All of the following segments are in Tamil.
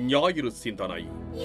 ஞாயிறு சிந்தனை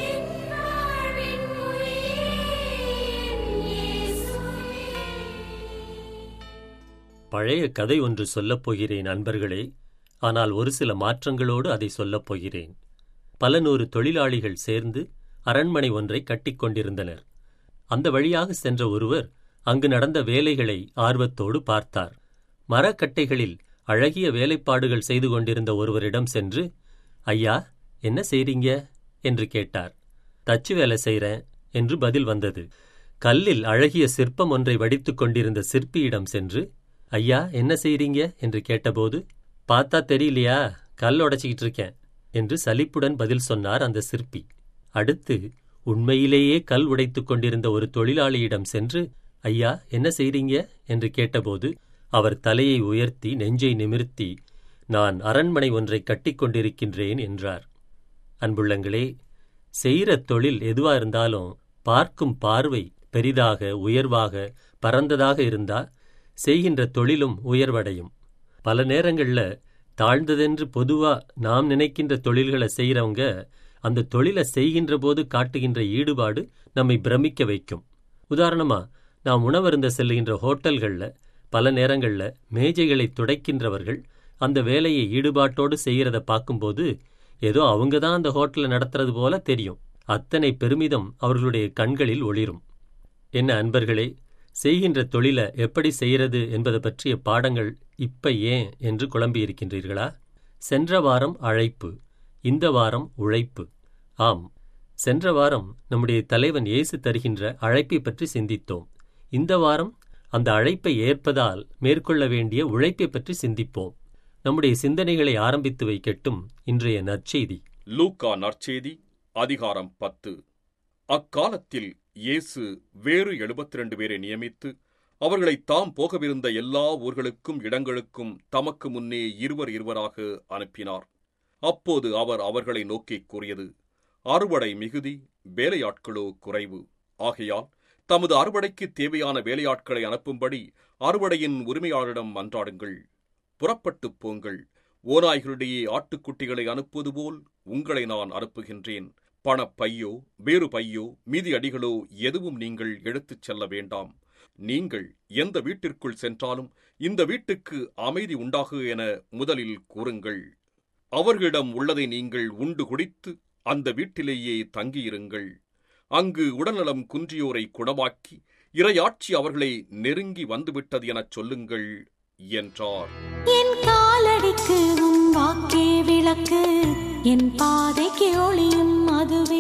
பழைய கதை ஒன்று சொல்லப் போகிறேன் நண்பர்களே ஆனால் ஒரு சில மாற்றங்களோடு அதை சொல்லப் போகிறேன் பல நூறு தொழிலாளிகள் சேர்ந்து அரண்மனை ஒன்றை கட்டிக் கொண்டிருந்தனர் அந்த வழியாக சென்ற ஒருவர் அங்கு நடந்த வேலைகளை ஆர்வத்தோடு பார்த்தார் மரக்கட்டைகளில் அழகிய வேலைப்பாடுகள் செய்து கொண்டிருந்த ஒருவரிடம் சென்று ஐயா என்ன செய்றீங்க என்று கேட்டார் தச்சு வேலை செய்றேன் என்று பதில் வந்தது கல்லில் அழகிய சிற்பம் ஒன்றை வடித்துக் கொண்டிருந்த சிற்பியிடம் சென்று ஐயா என்ன செய்றீங்க என்று கேட்டபோது பார்த்தா தெரியலையா கல் உடைச்சிக்கிட்டு இருக்கேன் என்று சலிப்புடன் பதில் சொன்னார் அந்த சிற்பி அடுத்து உண்மையிலேயே கல் உடைத்துக் கொண்டிருந்த ஒரு தொழிலாளியிடம் சென்று ஐயா என்ன செய்றீங்க என்று கேட்டபோது அவர் தலையை உயர்த்தி நெஞ்சை நிமிர்த்தி நான் அரண்மனை ஒன்றை கட்டிக் கொண்டிருக்கின்றேன் என்றார் அன்புள்ளங்களே செய்கிற தொழில் எதுவா இருந்தாலும் பார்க்கும் பார்வை பெரிதாக உயர்வாக பரந்ததாக இருந்தா செய்கின்ற தொழிலும் உயர்வடையும் பல நேரங்கள்ல தாழ்ந்ததென்று பொதுவா நாம் நினைக்கின்ற தொழில்களை செய்யறவங்க அந்த தொழிலை செய்கின்ற போது காட்டுகின்ற ஈடுபாடு நம்மை பிரமிக்க வைக்கும் உதாரணமா நாம் உணவருந்த செல்லுகின்ற ஹோட்டல்கள்ல பல நேரங்கள்ல மேஜைகளை துடைக்கின்றவர்கள் அந்த வேலையை ஈடுபாட்டோடு செய்யறத பார்க்கும்போது ஏதோ அவங்க தான் அந்த ஹோட்டலை நடத்துறது போல தெரியும் அத்தனை பெருமிதம் அவர்களுடைய கண்களில் ஒளிரும் என்ன அன்பர்களே செய்கின்ற தொழிலை எப்படி செய்கிறது என்பது பற்றிய பாடங்கள் இப்ப ஏன் என்று குழம்பியிருக்கின்றீர்களா சென்ற வாரம் அழைப்பு இந்த வாரம் உழைப்பு ஆம் சென்ற வாரம் நம்முடைய தலைவன் இயேசு தருகின்ற அழைப்பை பற்றி சிந்தித்தோம் இந்த வாரம் அந்த அழைப்பை ஏற்பதால் மேற்கொள்ள வேண்டிய உழைப்பை பற்றி சிந்திப்போம் நம்முடைய சிந்தனைகளை ஆரம்பித்து வைக்கட்டும் இன்றைய நற்செய்தி லூக்கா நற்செய்தி அதிகாரம் பத்து அக்காலத்தில் இயேசு வேறு எழுபத்தி ரெண்டு பேரை நியமித்து அவர்களை தாம் போகவிருந்த எல்லா ஊர்களுக்கும் இடங்களுக்கும் தமக்கு முன்னே இருவர் இருவராக அனுப்பினார் அப்போது அவர் அவர்களை நோக்கிக் கூறியது அறுவடை மிகுதி வேலையாட்களோ குறைவு ஆகையால் தமது அறுவடைக்கு தேவையான வேலையாட்களை அனுப்பும்படி அறுவடையின் உரிமையாளரிடம் மன்றாடுங்கள் புறப்பட்டுப் போங்கள் ஓநாய்களிடையே ஆட்டுக்குட்டிகளை அனுப்புவது போல் உங்களை நான் அனுப்புகின்றேன் பணப்பையோ வேறு பையோ மீதி அடிகளோ எதுவும் நீங்கள் எடுத்துச் செல்ல வேண்டாம் நீங்கள் எந்த வீட்டிற்குள் சென்றாலும் இந்த வீட்டுக்கு அமைதி உண்டாகு என முதலில் கூறுங்கள் அவர்களிடம் உள்ளதை நீங்கள் உண்டு குடித்து அந்த வீட்டிலேயே தங்கியிருங்கள் அங்கு உடல்நலம் குன்றியோரை குணமாக்கி இரையாட்சி அவர்களை நெருங்கி வந்துவிட்டது எனச் சொல்லுங்கள் என்றார் என் காலடிக்கு உன் வாக்கே விளக்கு என் பாதைக்கு ஒளியும் அதுவே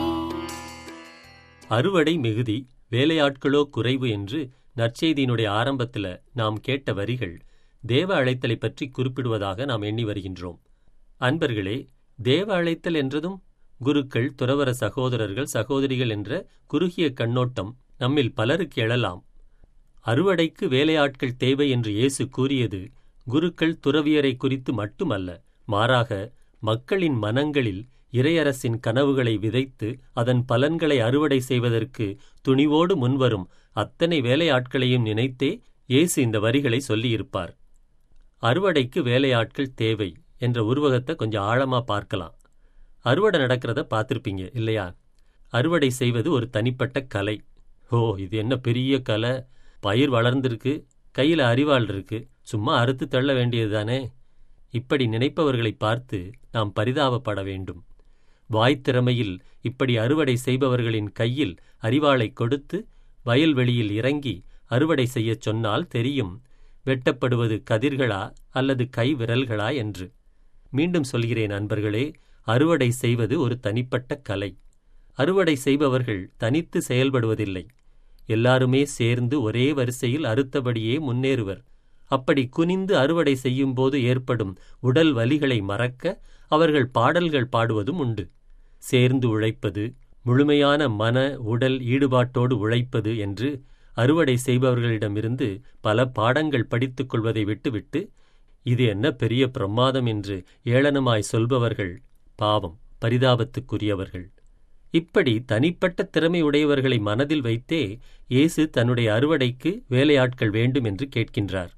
அறுவடை மிகுதி வேலையாட்களோ குறைவு என்று நற்செய்தியினுடைய ஆரம்பத்துல நாம் கேட்ட வரிகள் தேவ அழைத்தலை பற்றி குறிப்பிடுவதாக நாம் எண்ணி வருகின்றோம் அன்பர்களே தேவ அழைத்தல் என்றதும் குருக்கள் துறவர சகோதரர்கள் சகோதரிகள் என்ற குறுகிய கண்ணோட்டம் நம்மில் பலருக்கு எழலாம் அறுவடைக்கு வேலையாட்கள் தேவை என்று இயேசு கூறியது குருக்கள் துறவியரை குறித்து மட்டுமல்ல மாறாக மக்களின் மனங்களில் இறையரசின் கனவுகளை விதைத்து அதன் பலன்களை அறுவடை செய்வதற்கு துணிவோடு முன்வரும் அத்தனை வேலையாட்களையும் நினைத்தே இயேசு இந்த வரிகளை சொல்லியிருப்பார் அறுவடைக்கு வேலையாட்கள் தேவை என்ற உருவகத்தை கொஞ்சம் ஆழமா பார்க்கலாம் அறுவடை நடக்கிறத பார்த்திருப்பீங்க இல்லையா அறுவடை செய்வது ஒரு தனிப்பட்ட கலை ஓ இது என்ன பெரிய கலை பயிர் வளர்ந்திருக்கு கையில் அரிவாள் இருக்கு சும்மா அறுத்து தள்ள வேண்டியதுதானே இப்படி நினைப்பவர்களை பார்த்து நாம் பரிதாபப்பட வேண்டும் வாய்த்திறமையில் இப்படி அறுவடை செய்பவர்களின் கையில் அரிவாளை கொடுத்து வயல்வெளியில் இறங்கி அறுவடை செய்யச் சொன்னால் தெரியும் வெட்டப்படுவது கதிர்களா அல்லது கை விரல்களா என்று மீண்டும் சொல்கிறேன் அன்பர்களே அறுவடை செய்வது ஒரு தனிப்பட்ட கலை அறுவடை செய்பவர்கள் தனித்து செயல்படுவதில்லை எல்லாருமே சேர்ந்து ஒரே வரிசையில் அறுத்தபடியே முன்னேறுவர் அப்படி குனிந்து அறுவடை செய்யும்போது ஏற்படும் உடல் வலிகளை மறக்க அவர்கள் பாடல்கள் பாடுவதும் உண்டு சேர்ந்து உழைப்பது முழுமையான மன உடல் ஈடுபாட்டோடு உழைப்பது என்று அறுவடை செய்பவர்களிடமிருந்து பல பாடங்கள் படித்துக் கொள்வதை விட்டுவிட்டு இது என்ன பெரிய பிரமாதம் என்று ஏளனமாய் சொல்பவர்கள் பாவம் பரிதாபத்துக்குரியவர்கள் இப்படி தனிப்பட்ட திறமை உடையவர்களை மனதில் வைத்தே இயேசு தன்னுடைய அறுவடைக்கு வேலையாட்கள் வேண்டும் என்று கேட்கின்றார்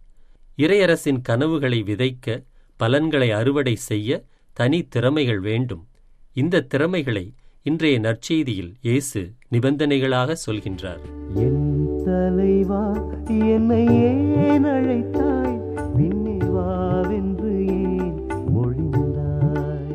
இறையரசின் கனவுகளை விதைக்க பலன்களை அறுவடை செய்ய தனி திறமைகள் வேண்டும் இந்த திறமைகளை இன்றைய நற்செய்தியில் இயேசு நிபந்தனைகளாக சொல்கின்றார் என் தலைவா என்னை ஏன் அழைத்தாய் விண்ணே வாவென்று ஏன் மொழிந்தாய்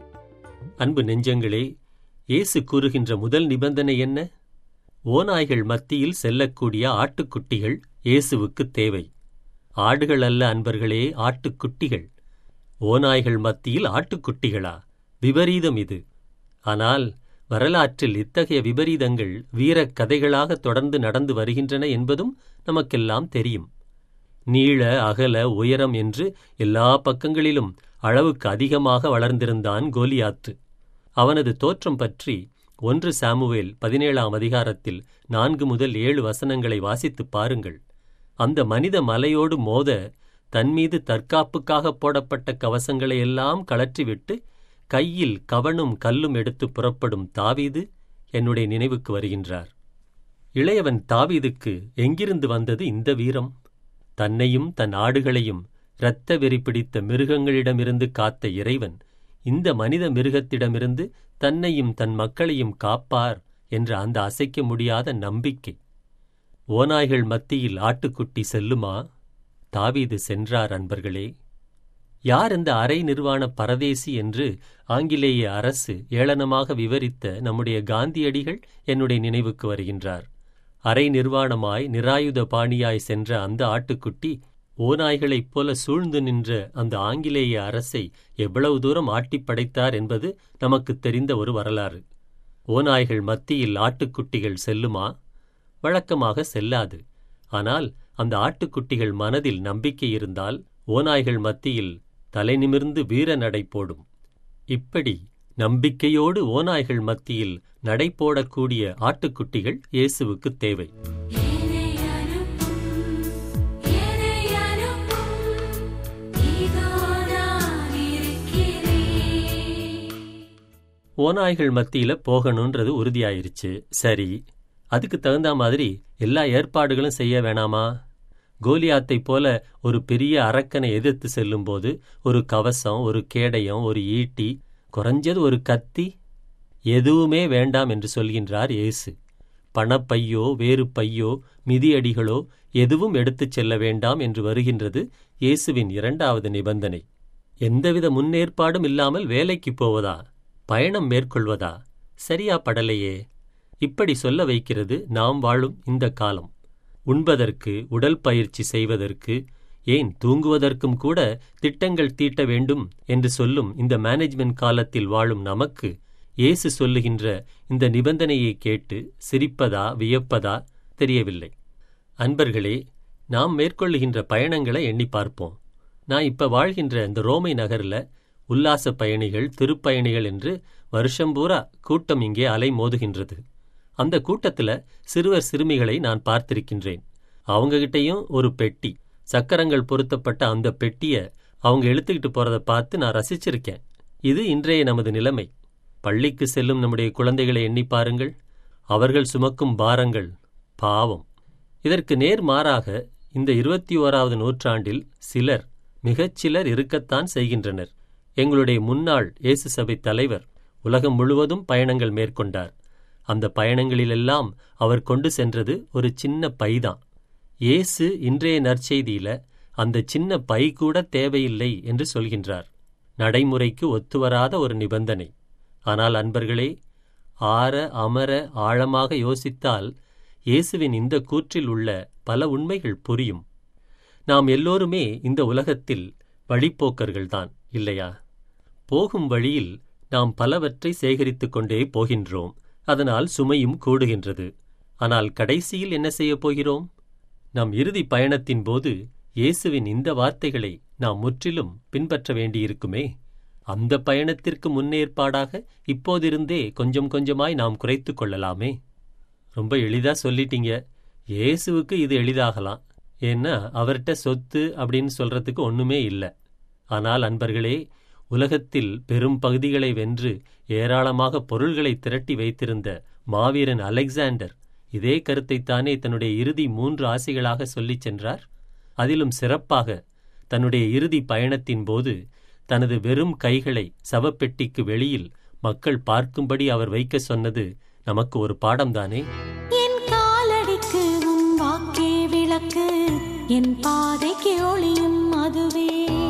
அன்பு நெஞ்சங்களே இயேசு கூறுகின்ற முதல் நிபந்தனை என்ன ஓநாய்கள் மத்தியில் செல்லக்கூடிய ஆட்டுக்குட்டிகள் இயேசுவுக்கு தேவை ஆடுகள் அல்ல அன்பர்களே ஆட்டுக்குட்டிகள் ஓநாய்கள் மத்தியில் ஆட்டுக்குட்டிகளா விபரீதம் இது ஆனால் வரலாற்றில் இத்தகைய விபரீதங்கள் வீரக் கதைகளாக தொடர்ந்து நடந்து வருகின்றன என்பதும் நமக்கெல்லாம் தெரியும் நீள அகல உயரம் என்று எல்லா பக்கங்களிலும் அளவுக்கு அதிகமாக வளர்ந்திருந்தான் கோலியாத்து அவனது தோற்றம் பற்றி ஒன்று சாமுவேல் பதினேழாம் அதிகாரத்தில் நான்கு முதல் ஏழு வசனங்களை வாசித்துப் பாருங்கள் அந்த மனித மலையோடு மோத தன்மீது தற்காப்புக்காக போடப்பட்ட கவசங்களை எல்லாம் கழற்றிவிட்டு கையில் கவனும் கல்லும் எடுத்து புறப்படும் தாவீது என்னுடைய நினைவுக்கு வருகின்றார் இளையவன் தாவீதுக்கு எங்கிருந்து வந்தது இந்த வீரம் தன்னையும் தன் ஆடுகளையும் இரத்த வெறி பிடித்த மிருகங்களிடமிருந்து காத்த இறைவன் இந்த மனித மிருகத்திடமிருந்து தன்னையும் தன் மக்களையும் காப்பார் என்ற அந்த அசைக்க முடியாத நம்பிக்கை ஓநாய்கள் மத்தியில் ஆட்டுக்குட்டி செல்லுமா தாவீது சென்றார் அன்பர்களே யார் இந்த அரை நிர்வாண பரதேசி என்று ஆங்கிலேய அரசு ஏளனமாக விவரித்த நம்முடைய காந்தியடிகள் என்னுடைய நினைவுக்கு வருகின்றார் அரை நிர்வாணமாய் நிராயுத பாணியாய் சென்ற அந்த ஆட்டுக்குட்டி ஓநாய்களைப் போல சூழ்ந்து நின்ற அந்த ஆங்கிலேய அரசை எவ்வளவு தூரம் ஆட்டிப் படைத்தார் என்பது நமக்குத் தெரிந்த ஒரு வரலாறு ஓநாய்கள் மத்தியில் ஆட்டுக்குட்டிகள் செல்லுமா வழக்கமாக செல்லாது ஆனால் அந்த ஆட்டுக்குட்டிகள் மனதில் நம்பிக்கை இருந்தால் ஓநாய்கள் மத்தியில் தலைநிமிர்ந்து வீர நடை போடும் இப்படி நம்பிக்கையோடு ஓநாய்கள் மத்தியில் நடை போடக்கூடிய ஆட்டுக்குட்டிகள் இயேசுவுக்குத் தேவை என்னை அனுப்பும் என்னை அனுப்பும் இதோ நான் இருக்கிறேன் ஓநாய்கள் மத்தியில போகணுன்றது உறுதியாயிருச்சு சரி அதுக்கு தகுந்த மாதிரி எல்லா ஏற்பாடுகளும் செய்ய வேணாமா கோலியாத்தைப் போல ஒரு பெரிய அரக்கனை எதிர்த்து செல்லும்போது ஒரு கவசம் ஒரு கேடயம் ஒரு ஈட்டி குறைஞ்சது ஒரு கத்தி எதுவுமே வேண்டாம் என்று சொல்கின்றார் இயேசு பணப்பையோ வேறு பையோ மிதியடிகளோ எதுவும் எடுத்துச் செல்ல வேண்டாம் என்று வருகின்றது இயேசுவின் இரண்டாவது நிபந்தனை எந்தவித முன்னேற்பாடும் இல்லாமல் வேலைக்கு போவதா பயணம் மேற்கொள்வதா சரியா படலையே இப்படி சொல்ல வைக்கிறது நாம் வாழும் இந்த காலம் உண்பதற்கு உடல் பயிற்சி செய்வதற்கு ஏன் தூங்குவதற்கும் கூட திட்டங்கள் தீட்ட வேண்டும் என்று சொல்லும் இந்த மேனேஜ்மெண்ட் காலத்தில் வாழும் நமக்கு இயேசு சொல்லுகின்ற இந்த நிபந்தனையை கேட்டு சிரிப்பதா வியப்பதா தெரியவில்லை அன்பர்களே நாம் மேற்கொள்ளுகின்ற பயணங்களை எண்ணி பார்ப்போம் நான் இப்ப வாழ்கின்ற இந்த ரோமை நகர்ல உல்லாச பயணிகள் திருப்பயணிகள் என்று வருஷம் பூரா கூட்டம் இங்கே அலை மோதுகின்றது அந்த கூட்டத்துல சிறுவர் சிறுமிகளை நான் பார்த்திருக்கின்றேன் அவங்க கிட்டயும் ஒரு பெட்டி சக்கரங்கள் பொருத்தப்பட்ட அந்த பெட்டிய அவங்க இழுத்துக்கிட்டு போறத பார்த்து நான் ரசிச்சிருக்கேன் இது இன்றைய நமது நிலைமை பள்ளிக்கு செல்லும் நம்முடைய குழந்தைகளை எண்ணி பாருங்கள் அவர்கள் சுமக்கும் பாரங்கள் பாவம் இதற்கு நேர் மாறாக இந்த இருபத்தி ஓராவது நூற்றாண்டில் சிலர் மிகச் சிலர் இருக்கத்தான் செய்கின்றனர் எங்களுடைய முன்னாள் இயேசு சபை தலைவர் உலகம் முழுவதும் பயணங்கள் மேற்கொண்டார் அந்த பயணங்களிலெல்லாம் அவர் கொண்டு சென்றது ஒரு சின்ன பைதான் இயேசு இன்றைய நற்செய்தியில அந்த சின்ன பை கூட தேவையில்லை என்று சொல்கின்றார் நடைமுறைக்கு ஒத்துவராத ஒரு நிபந்தனை ஆனால் அன்பர்களே ஆற அமர ஆழமாக யோசித்தால் இயேசுவின் இந்த கூற்றில் உள்ள பல உண்மைகள் புரியும் நாம் எல்லோருமே இந்த உலகத்தில் வழிப்போக்கர்கள்தான் இல்லையா போகும் வழியில் நாம் பலவற்றை சேகரித்துக் கொண்டே போகின்றோம் அதனால் சுமையும் கூடுகின்றது ஆனால் கடைசியில் என்ன செய்யப் போகிறோம் நம் இறுதி பயணத்தின் போது இயேசுவின் இந்த வார்த்தைகளை நாம் முற்றிலும் பின்பற்ற வேண்டியிருக்குமே அந்த பயணத்திற்கு முன்னேற்பாடாக இப்போதிருந்தே கொஞ்சம் கொஞ்சமாய் நாம் குறைத்துக் கொள்ளலாமே ரொம்ப எளிதா சொல்லிட்டீங்க இயேசுவுக்கு இது எளிதாகலாம் ஏன்னா அவர்கிட்ட சொத்து அப்படின்னு சொல்றதுக்கு ஒண்ணுமே இல்லை ஆனால் அன்பர்களே உலகத்தில் பெரும் பகுதிகளை வென்று ஏராளமாக பொருள்களை திரட்டி வைத்திருந்த மாவீரன் அலெக்சாண்டர் இதே கருத்தைத்தானே தன்னுடைய இறுதி மூன்று ஆசைகளாக சொல்லிச் சென்றார் அதிலும் சிறப்பாக தன்னுடைய இறுதி பயணத்தின் போது தனது வெறும் கைகளை சவப்பெட்டிக்கு வெளியில் மக்கள் பார்க்கும்படி அவர் வைக்க சொன்னது நமக்கு ஒரு பாடம்தானே என் காலடிக்கு உன் வாக்கே விளக்கு என் பாதைக்கு ஒளியும் அதுவே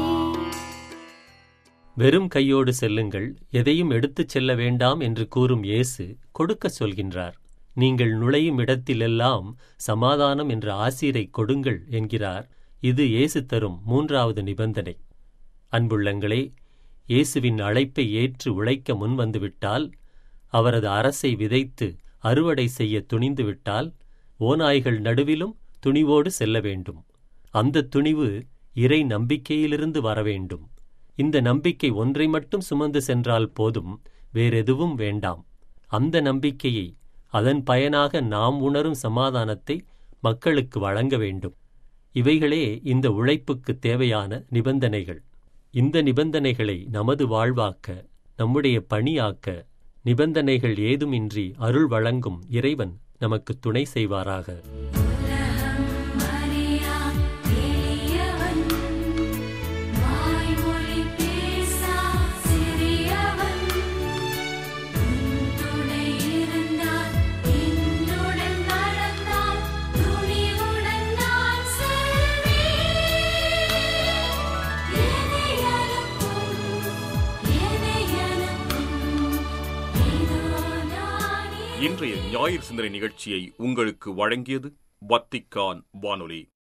வெறும் கையோடு செல்லுங்கள் எதையும் எடுத்துச் செல்ல வேண்டாம் என்று கூறும் இயேசு கொடுக்க சொல்கின்றார் நீங்கள் நுழையும் இடத்திலெல்லாம் சமாதானம் என்ற ஆசீரை கொடுங்கள் என்கிறார் இது இயேசு தரும் மூன்றாவது நிபந்தனை அன்புள்ளங்களே இயேசுவின் அழைப்பை ஏற்று உழைக்க முன்வந்துவிட்டால் அவரது அரசை விதைத்து அறுவடை செய்ய துணிந்துவிட்டால் ஓநாய்கள் நடுவிலும் துணிவோடு செல்ல வேண்டும் அந்த துணிவு இறை நம்பிக்கையிலிருந்து வர வேண்டும் இந்த நம்பிக்கை ஒன்றை மட்டும் சுமந்து சென்றால் போதும் வேறெதுவும் வேண்டாம் அந்த நம்பிக்கையை அதன் பயனாக நாம் உணரும் சமாதானத்தை மக்களுக்கு வழங்க வேண்டும் இவைகளே இந்த உழைப்புக்கு தேவையான நிபந்தனைகள் இந்த நிபந்தனைகளை நமது வாழ்வாக்க நம்முடைய பணியாக்க நிபந்தனைகள் ஏதுமின்றி அருள் வழங்கும் இறைவன் நமக்கு துணை செய்வாராக உலகம் அறியா எளியவன் வாய்மொழி பேசா சிறியவன் உன் துணை இருந்தால் என்னுடன் நடந்தால் துணிவுடன் நான் செல்வேன் என்னை அனுப்பும் என்னை அனுப்பும் இதோ நான் இன்றைய ஞாயிறு சிந்தனை நிகழ்ச்சியை உங்களுக்கு வழங்கியது வத்திக்கான் வானொலி